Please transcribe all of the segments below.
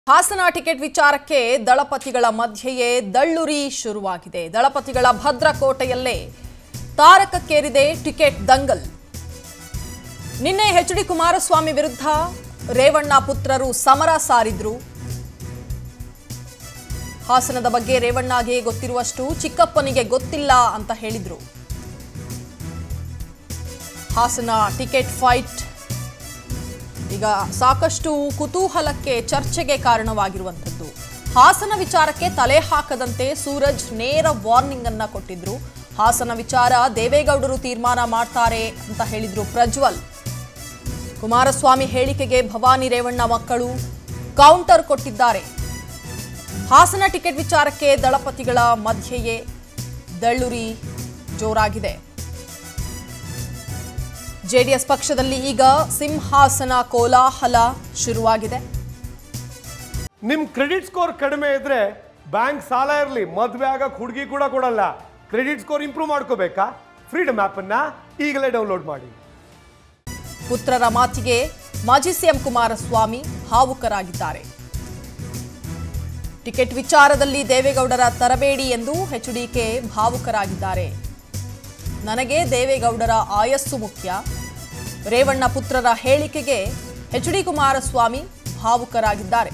Hassan ticket ವಿಚಾರಕ್ಕೆ ದಳಪತಿಗಳ ಮಧ್ಯೆಯೇ ದಳ್ಳುರಿ ಶುರುವಾಗಿದೆ ದಳಪತಿಗಳ ಭದ್ರಕೋಟೆಯಲ್ಲೇ ತಾರಕಕ್ಕೇರಿದೆ ಟಿಕೆಟ್ ದಂಗಲ್ ನಿನ್ನೆ ಎಚ್ ಡಿ ಕುಮಾರಸ್ವಾಮಿ ವಿರುದ್ಧ ರೇವಣ್ಣ ಪುತ್ರರು ಸಮರ ಸಾರಿದ್ರು ಹಾಸನದ ಬಗ್ಗೆ ರೇವಣ್ಣಗೆ ಗೊತ್ತಿರುವಷ್ಟು ಚಿಕ್ಕಪ್ಪನಿಗೆ ಗೊತ್ತಿಲ್ಲ ಅಂತ ಹೇಳಿದ್ರು ಹಾಸನ ಟಿಕೆಟ್ ಫೈಟ್ ಈಗ ಸಾಕಷ್ಟು ಕುತೂಹಲಕ್ಕೆ ಚರ್ಚೆಗೆ ಕಾರಣವಾಗಿರುವಂಥದ್ದು ಹಾಸನ ವಿಚಾರಕ್ಕೆ ತಲೆ ಹಾಕದಂತೆ ಸೂರಜ್ ನೇರ ವಾರ್ನಿಂಗ್ ಅನ್ನ ಕೊಟ್ಟಿದ್ರು ಹಾಸನ ವಿಚಾರ ದೇವೇಗೌಡರು ತೀರ್ಮಾನ ಮಾಡ್ತಾರೆ ಅಂತ ಹೇಳಿದ್ರು ಪ್ರಜ್ವಲ್ ಕುಮಾರಸ್ವಾಮಿ ಹೇಳಿಕೆಗೆ ಭವಾನಿ ರೇವಣ್ಣ ಮಕ್ಕಳು ಕೌಂಟರ್ ಕೊಟ್ಟಿದ್ದಾರೆ ಹಾಸನ ಟಿಕೆಟ್ ವಿಚಾರಕ್ಕೆ ದಳಪತಿಗಳ ಮಧ್ಯೆಯೇ ದಳ್ಳುರಿ ಜೋರಾಗಿದೆ ಜೆಡಿಎಸ್ ಪಕ್ಷದಲ್ಲಿ ಈಗ ಸಿಂಹಾಸನ ಕೋಲಾಹಲ ಶುರುವಾಗಿದೆ ನಿಮ್ ಕ್ರೆಡಿಟ್ ಸ್ಕೋರ್ ಕಡಿಮೆ ಇದ್ರೆ ಬ್ಯಾಂಕ್ ಸಾಲ ಇರಲಿ ಮದುವೆ ಆಗಕ್ಕೆ ಹುಡುಗಿ ಕೂಡ ಕೊಡಲ್ಲ ಕ್ರೆಡಿಟ್ ಸ್ಕೋರ್ ಇಂಪ್ರೂವ್ ಮಾಡ್ಕೋಬೇಕಾ ಫ್ರೀಡಮ್ ಅನ್ನ ಈಗಲೇ ಡೌನ್ಲೋಡ್ ಮಾಡಿ ಪುತ್ರರ ಮಾತಿಗೆ ಮಾಜಿ ಸಿಎಂ ಕುಮಾರಸ್ವಾಮಿ ಭಾವುಕರಾಗಿದ್ದಾರೆ ಟಿಕೆಟ್ ವಿಚಾರದಲ್ಲಿ ದೇವೇಗೌಡರ ತರಬೇಡಿ ಎಂದು ಎಚ್ಡಿಕೆ ಭಾವುಕರಾಗಿದ್ದಾರೆ ನನಗೆ ದೇವೇಗೌಡರ ಆಯಸ್ಸು ಮುಖ್ಯ ರೇವಣ್ಣ ಪುತ್ರರ ಹೇಳಿಕೆಗೆ ಎಚ್ ಡಿ ಕುಮಾರಸ್ವಾಮಿ ಭಾವುಕರಾಗಿದ್ದಾರೆ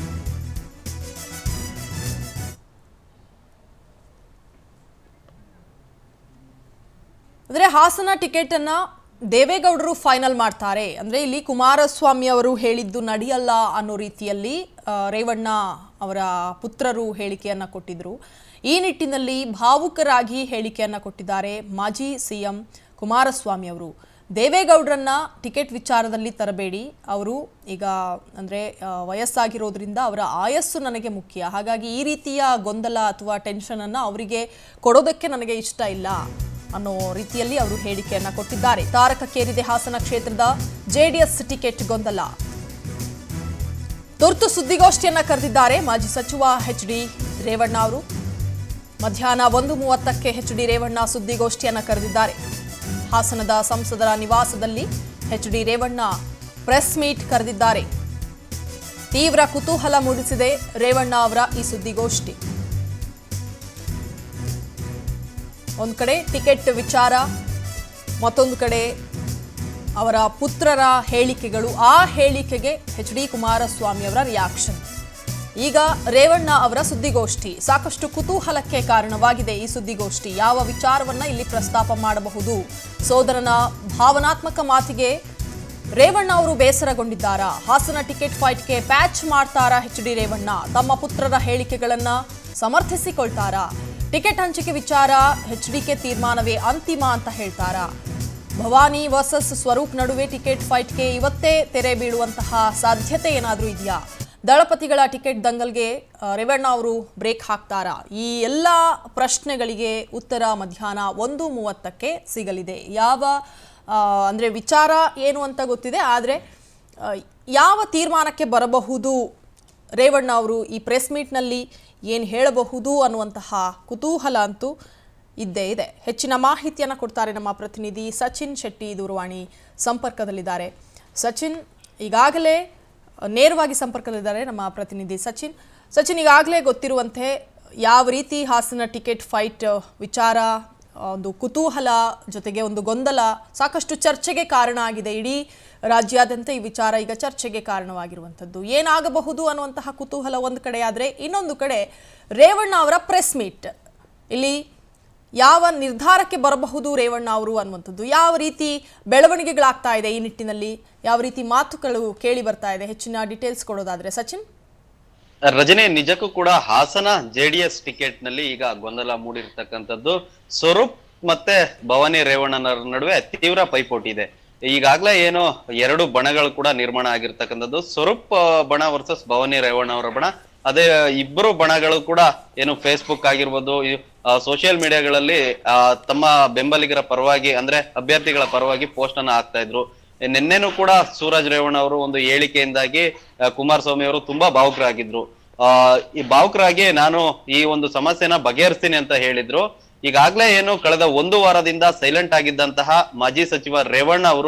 ಅಂದ್ರೆ ಹಾಸನ ಟಿಕೆಟ್ ಅನ್ನ ದೇವೇಗೌಡರು ಫೈನಲ್ ಮಾಡ್ತಾರೆ ಅಂದ್ರೆ ಇಲ್ಲಿ ಕುಮಾರಸ್ವಾಮಿ ಅವರು ಹೇಳಿದ್ದು ನಡೆಯಲ್ಲ ಅನ್ನೋ ರೀತಿಯಲ್ಲಿ ಆ, ರೇವಣ್ಣ ಅವರ ಪುತ್ರರು ಹೇಳಿಕೆಯನ್ನ ಕೊಟ್ಟಿದ್ರು ಈ ನಿಟ್ಟಿನಲ್ಲಿ ಭಾವುಕರಾಗಿ ಹೇಳಿಕೆಯನ್ನ ಕೊಟ್ಟಿದ್ದಾರೆ ಮಾಜಿ ಸಿಎಂ ಕುಮಾರಸ್ವಾಮಿ ಅವರು ದೇವೇಗೌಡರನ್ನ ಟಿಕೆಟ್ ವಿಚಾರದಲ್ಲಿ ತರಬೇಡಿ ಅವರು ಈಗ ಅಂದರೆ ವಯಸ್ಸಾಗಿರೋದ್ರಿಂದ ಅವರ ಆಯಸ್ಸು ನನಗೆ ಮುಖ್ಯ ಹಾಗಾಗಿ ಈ ರೀತಿಯ ಗೊಂದಲ ಅಥವಾ ಟೆನ್ಷನನ್ನು ಅವರಿಗೆ ಕೊಡೋದಕ್ಕೆ ನನಗೆ ಇಷ್ಟ ಇಲ್ಲ ಅನ್ನೋ ರೀತಿಯಲ್ಲಿ ಅವರು ಹೇಳಿಕೆಯನ್ನ ಕೊಟ್ಟಿದ್ದಾರೆ ತಾರಕಕ್ಕೇರಿದೆ ಹಾಸನ ಕ್ಷೇತ್ರದ ಜೆಡಿಎಸ್ ಟಿಕೆಟ್ ಗೊಂದಲ ತುರ್ತು ಸುದ್ದಿಗೋಷ್ಠಿಯನ್ನ ಕರೆದಿದ್ದಾರೆ ಮಾಜಿ ಸಚಿವ ಎಚ್ ಡಿ ರೇವಣ್ಣ ಅವರು ಮಧ್ಯಾಹ್ನ ಒಂದು ಮೂವತ್ತಕ್ಕೆ ಎಚ್ ಡಿ ರೇವಣ್ಣ ಸುದ್ದಿಗೋಷ್ಠಿಯನ್ನ ಕರೆದಿದ್ದಾರೆ ಹಾಸನದ ಸಂಸದರ ನಿವಾಸದಲ್ಲಿ H D Revanna press meet ಕರೆದಿದ್ದಾರೆ ತೀವ್ರ ಕುತೂಹಲ ಮೂಡಿಸಿದೆ ರೇವಣ್ಣ ಅವರ ಈ ಸುದ್ದಿಗೋಷ್ಠಿ ಒಂದು ಕಡೆ ಟಿಕೆಟ್ ವಿಚಾರ ಮತ್ತೊಂದು ಕಡೆ ಅವರ ಪುತ್ರರ ಹೇಳಿಕೆಗಳು ಆ ಹೇಳಿಕೆಗೆ ಎಚ್ ಡಿ ಕುಮಾರಸ್ವಾಮಿ ಅವರ ರಿಯಾಕ್ಷನ್ ಈಗ ರೇವಣ್ಣ ಅವರ ಸುದ್ದಿಗೋಷ್ಠಿ ಸಾಕಷ್ಟು ಕುತೂಹಲಕ್ಕೆ ಕಾರಣವಾಗಿದೆ ಈ ಸುದ್ದಿಗೋಷ್ಠಿ ಯಾವ ವಿಚಾರವನ್ನ ಇಲ್ಲಿ ಪ್ರಸ್ತಾಪ ಮಾಡಬಹುದು ಸೋದರನ ಭಾವನಾತ್ಮಕ ಮಾತಿಗೆ ರೇವಣ್ಣ ಅವರು ಬೇಸರಗೊಂಡಿದ್ದಾರಾ ಹಾಸನ ಟಿಕೆಟ್ ಫೈಟ್ಗೆ ಪ್ಯಾಚ್ ಮಾಡ್ತಾರಾ ಎಚ್ ಡಿ ರೇವಣ್ಣ ತಮ್ಮ ಪುತ್ರರ ಹೇಳಿಕೆಗಳನ್ನ ಸಮರ್ಥಿಸಿಕೊಳ್ತಾರಾ ಟಿಕೆಟ್ ಹಂಚಿಕೆ ವಿಚಾರ ಎಚ್ ಡಿಕೆ ತೀರ್ಮಾನವೇ ಅಂತಿಮ ಅಂತ ಹೇಳ್ತಾರಾ ಭವಾನಿ ವರ್ಸಸ್ ಸ್ವರೂಪ್ ನಡುವೆ ಟಿಕೆಟ್ ಫೈಟ್ಗೆ ಇವತ್ತೇ ತೆರೆ ಬೀಳುವಂತಹ ಸಾಧ್ಯತೆ ಏನಾದರೂ ಇದೆಯಾ ದಳಪತಿಗಳ ಟಿಕೆಟ್ ದಂಗಲ್ಗೆ ಆ, ರೇವಣ್ಣ ಅವರು ಬ್ರೇಕ್ ಹಾಕ್ತಾರಾ ಈ ಎಲ್ಲ ಪ್ರಶ್ನೆಗಳಿಗೆ ಉತ್ತರ ಮಧ್ಯಾಹ್ನ ಒಂದು ಮೂವತ್ತಕ್ಕೆ ಸಿಗಲಿದೆ ಯಾವ ಆ, ಅಂದ್ರೆ ವಿಚಾರ ಏನು ಅಂತ ಗೊತ್ತಿದೆ ಆದರೆ ಯಾವ ತೀರ್ಮಾನಕ್ಕೆ ಬರಬಹುದು ರೇವಣ್ಣ ಅವರು ಈ ಪ್ರೆಸ್ ಮೀಟ್ನಲ್ಲಿ ಏನು ಹೇಳಬಹುದು ಅನ್ನುವಂತಹ ಕುತೂಹಲ ಅಂತೂ ಇದ್ದೇ ಇದೆ ಹೆಚ್ಚಿನ ಮಾಹಿತಿಯನ್ನು ಕೊಡ್ತಾರೆ ನಮ್ಮ ಪ್ರತಿನಿಧಿ ಸಚಿನ್ ಶೆಟ್ಟಿ ದೂರವಾಣಿ ಸಂಪರ್ಕದಲ್ಲಿದ್ದಾರೆ ಸಚಿನ್ ಈಗಾಗಲೇ ನೇರವಾಗಿ ಸಂಪರ್ಕದಲ್ಲಿದ್ದಾರೆ ನಮ್ಮ ಪ್ರತಿನಿಧಿ ಸಚಿನ್ ಸಚಿನ್ ಈಗಾಗಲೇ ಗೊತ್ತಿರುವಂತೆ ಯಾವ ರೀತಿ ಹಾಸನ ಟಿಕೆಟ್ ಫೈಟ್ ವಿಚಾರ ಒಂದು ಕುತೂಹಲ ಜೊತೆಗೆ ಒಂದು ಗೊಂದಲ ಸಾಕಷ್ಟು ಚರ್ಚೆಗೆ ಕಾರಣ ಆಗಿದೆ ಇಡೀ ರಾಜ್ಯಾದ್ಯಂತ ಈ ವಿಚಾರ ಈಗ ಚರ್ಚೆಗೆ ಕಾರಣವಾಗಿರುವಂಥದ್ದು ಏನಾಗಬಹುದು ಅನ್ನುವಂತಹ ಕುತೂಹಲ ಒಂದು ಕಡೆ ಆದರೆ ಇನ್ನೊಂದು ಕಡೆ ರೇವಣ್ಣ ಅವರ ಪ್ರೆಸ್ ಮೀಟ್ ಇಲ್ಲಿ ಯಾವ ನಿರ್ಧಾರಕ್ಕೆ ಬರಬಹುದು ರೇವಣ್ಣ ಅವರು ಅನ್ನುವಂಥದ್ದು ಯಾವ ರೀತಿ ಬೆಳವಣಿಗೆಗಳಾಗ್ತಾ ಇದೆ ಈ ನಿಟ್ಟಿನಲ್ಲಿ ಯಾವ ರೀತಿ ಮಾತುಗಳು ಕೇಳಿ ಬರ್ತಾ ಇದೆ ಹೆಚ್ಚಿನ ಡೀಟೇಲ್ಸ್ ಕೊಡೋದಾದ್ರೆ ಸಚಿನ್ ರಜನಿ ನಿಜಕ್ಕೂ ಕೂಡ ಹಾಸನ ಜೆಡಿಎಸ್ ಟಿಕೆಟ್ ನಲ್ಲಿ ಈಗ ಗೊಂದಲ ಮೂಡಿರ್ತಕ್ಕಂಥದ್ದು ಸ್ವರೂಪ್ ಮತ್ತೆ ಭವಾನಿ ರೇವಣ್ಣನರ ನಡುವೆ ತೀವ್ರ ಪೈಪೋಟಿ ಇದೆ ಈಗಾಗ್ಲೇ ಏನು ಎರಡು ಬಣಗಳು ಕೂಡ ನಿರ್ಮಾಣ ಆಗಿರ್ತಕ್ಕಂಥದ್ದು ಸ್ವರೂಪ್ ಆ, ಬಣ ವರ್ಸಸ್ ಭವಾನಿ ರೇವಣ್ಣ ಅವರ ಬಣ ಅದೇ ಇಬ್ಬರು ಬಣಗಳು ಕೂಡ ಏನು ಫೇಸ್ಬುಕ್ ಆಗಿರ್ಬೋದು ಸೋಷಿಯಲ್ ಮೀಡಿಯಾಗಳಲ್ಲಿ ಆ, ತಮ್ಮ ಬೆಂಬಲಿಗರ ಪರವಾಗಿ ಅಂದ್ರೆ ಅಭ್ಯರ್ಥಿಗಳ ಪರವಾಗಿ ಪೋಸ್ಟ್ ಅನ್ನ ಹಾಕ್ತಾ ಇದ್ರು ನಿನ್ನೆನೂ ಕೂಡ ಸೂರಜ್ ರೇವಣ್ಣ ಅವರು ಒಂದು ಹೇಳಿಕೆಯಿಂದಾಗಿ ಆ, ಕುಮಾರಸ್ವಾಮಿ ಅವರು ತುಂಬಾ ಭಾವುಕರಾಗಿದ್ರು ಆ ಈ ಭಾವುಕರಾಗಿ ನಾನು ಈ ಒಂದು ಸಮಸ್ಯೆನ ಬಗೆಹರಿಸ್ತೀನಿ ಅಂತ ಹೇಳಿದ್ರು ಈಗಾಗ್ಲೇ ಏನು ಕಳೆದ ಒಂದು ವಾರದಿಂದ ಸೈಲೆಂಟ್ ಆಗಿದ್ದಂತಹ ಮಾಜಿ ಸಚಿವ ರೇವಣ್ಣ ಅವರು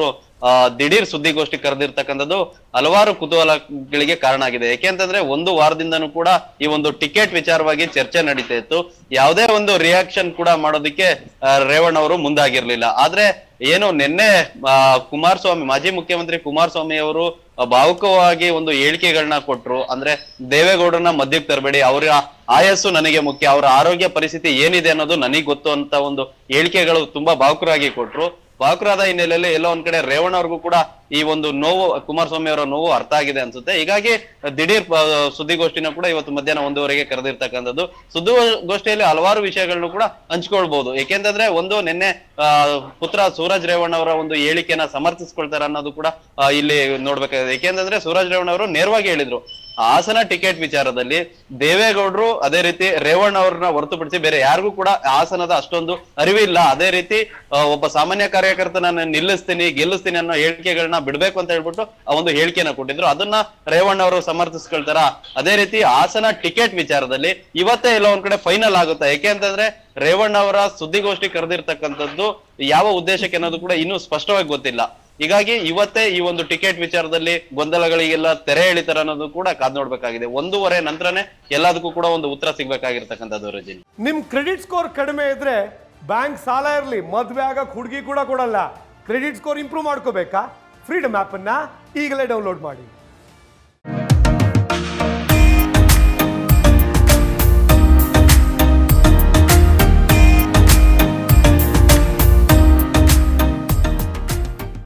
ಆ, ದಿಢೀರ್ ಸುದ್ದಿಗೋಷ್ಠಿ ಕರೆದಿರ್ತಕ್ಕಂಥದ್ದು ಹಲವಾರು ಕುತೂಹಲಗಳಿಗೆ ಕಾರಣ ಆಗಿದೆ ಯಾಕೆ ಅಂತಂದ್ರೆ ಒಂದು ವಾರದಿಂದನೂ ಕೂಡ ಈ ಒಂದು ಟಿಕೆಟ್ ವಿಚಾರವಾಗಿ ಚರ್ಚೆ ನಡೀತಾ ಇತ್ತು ಯಾವುದೇ ಒಂದು ರಿಯಾಕ್ಷನ್ ಕೂಡ ಮಾಡೋದಕ್ಕೆ ಆ, ರೇವಣ್ಣ ಅವರು ಮುಂದಾಗಿರ್ಲಿಲ್ಲ ಆದ್ರೆ ಏನು ನಿನ್ನೆ ಆ, ಕುಮಾರಸ್ವಾಮಿ ಮಾಜಿ ಮುಖ್ಯಮಂತ್ರಿ ಕುಮಾರಸ್ವಾಮಿ ಅವರು ಆ, ಭಾವುಕವಾಗಿ ಒಂದು ಹೇಳಿಕೆಗಳನ್ನ ಕೊಟ್ರು ಅಂದ್ರೆ ದೇವೇಗೌಡರನ್ನ ಮಧ್ಯಕ್ಕೆ ತರಬೇಡಿ ಅವರ ಆಯಸ್ಸು ನನಗೆ ಮುಖ್ಯ ಅವರ ಆರೋಗ್ಯ ಪರಿಸ್ಥಿತಿ ಏನಿದೆ ಅನ್ನೋದು ನನಗೆ ಗೊತ್ತು ಅಂತ ಒಂದು ಹೇಳಿಕೆಗಳು ತುಂಬಾ ಭಾವುಕರಾಗಿ ಕೊಟ್ರು ಭಾವುಕರಾದ ಹಿನ್ನೆಲೆಯಲ್ಲಿ ಎಲ್ಲೋ ಒಂದ್ ಕಡೆ ರೇವಣ್ಣ ಅವ್ರಿಗೂ ಕೂಡ ಈ ಒಂದು ನೋವು ಕುಮಾರಸ್ವಾಮಿ ಅವರ ನೋವು ಅರ್ಥ ಆಗಿದೆ ಅನ್ಸುತ್ತೆ ಹೀಗಾಗಿ ದಿಢೀರ್ ಪ- ಸುದ್ದಿಗೋಷ್ಠಿನ ಕೂಡ ಇವತ್ತು ಮಧ್ಯಾಹ್ನ ಒಂದೂವರೆಗೆ ಕರೆದಿರ್ತಕ್ಕಂಥದ್ದು ಸುದ್ದಿಗೋಷ್ಠಿಯಲ್ಲಿ ಹಲವಾರು ವಿಷಯಗಳನ್ನು ಕೂಡ ಹಂಚ್ಕೊಳ್ಬಹುದು ಏಕೆಂತಂದ್ರೆ ಒಂದು ನಿನ್ನೆ ಆ, ಪುತ್ರ ಸೂರಜ್ ರೇವಣ್ಣ ಅವರ ಒಂದು ಹೇಳಿಕೆನ ಸಮರ್ಥಿಸ್ಕೊಳ್ತಾರೆ ಅನ್ನೋದು ಕೂಡ ಆ, ಇಲ್ಲಿ ನೋಡ್ಬೇಕಾಗಿದೆ ಏಕೆಂತಂದ್ರೆ ಸೂರಜ್ ರೇವಣ್ಣ ಅವರು ನೇರವಾಗಿ ಹೇಳಿದ್ರು ಹಾಸನ ಟಿಕೆಟ್ ವಿಚಾರದಲ್ಲಿ ದೇವೇಗೌಡರು ಅದೇ ರೀತಿ ರೇವಣ್ಣ ಅವ್ರನ್ನ ಹೊರತುಪಡಿಸಿ ಬೇರೆ ಯಾರಿಗೂ ಕೂಡ ಹಾಸನದ ಅಷ್ಟೊಂದು ಅರಿವಿಲ್ಲ ಅದೇ ರೀತಿ ಆ, ಒಬ್ಬ ಸಾಮಾನ್ಯ ಕಾರ್ಯಕರ್ತನ ನಿಲ್ಲಿಸ್ತೀನಿ ಗೆಲ್ಲಿಸ್ತೀನಿ ಅನ್ನೋ ಹೇಳಿಕೆಗಳನ್ನ ಬಿಡ್ಬೇಕು ಅಂತ ಹೇಳ್ಬಿಟ್ಟು ಆ ಒಂದು ಹೇಳಿಕೆನ ಕೊಟ್ಟಿದ್ರು ಅದನ್ನ ರೇವಣ್ಣ ಅವರು ಸಮರ್ಥಿಸ್ಕೊಳ್ತಾರ ಅದೇ ರೀತಿ ಹಾಸನ ಟಿಕೆಟ್ ವಿಚಾರದಲ್ಲಿ ಇವತ್ತೇ ಎಲ್ಲ ಒಂದ್ ಕಡೆ ಫೈನಲ್ ಆಗುತ್ತಾ ಯಾಕೆ ಅಂತಂದ್ರೆ ರೇವಣ್ಣ ಅವರ ಸುದ್ದಿಗೋಷ್ಠಿ ಕರೆದಿರ್ತಕ್ಕಂಥದ್ದು ಯಾವ ಉದ್ದೇಶಕ್ಕೆ ಅನ್ನೋದು ಕೂಡ ಇನ್ನೂ ಸ್ಪಷ್ಟವಾಗಿ ಗೊತ್ತಿಲ್ಲ ಹೀಗಾಗಿ ಇವತ್ತೇ ಈ ಒಂದು ಟಿಕೆಟ್ ವಿಚಾರದಲ್ಲಿ ಗೊಂದಲಗಳಿಗೆಲ್ಲ ತೆರೆ ಎಳಿತಾರ ಅನ್ನೋದು ಕೂಡ ಕಾದ್ ನೋಡ್ಬೇಕಾಗಿದೆ ಒಂದೂವರೆ ನಂತರನೇ ಎಲ್ಲದಕ್ಕೂ ಕೂಡ ಒಂದು ಉತ್ತರ ಸಿಗ್ಬೇಕಾಗಿರ್ತಕ್ಕಂಥದ್ದು ರಜಿನಿ ನಿಮ್ ಕ್ರೆಡಿಟ್ ಸ್ಕೋರ್ ಕಡಿಮೆ ಇದ್ರೆ ಬ್ಯಾಂಕ್ ಸಾಲ ಇರಲಿ ಮದ್ವೆ ಆಗಕ್ ಹುಡುಗಿ ಕೂಡ ಕೊಡಲ್ಲ ಕ್ರೆಡಿಟ್ ಸ್ಕೋರ್ ಇಂಪ್ರೂವ್ ಮಾಡ್ಕೋಬೇಕಾ ಫ್ರೀಡಮ್ ಆ್ಯಪನ್ನು ಈಗಲೇ ಡೌನ್ಲೋಡ್ ಮಾಡಿ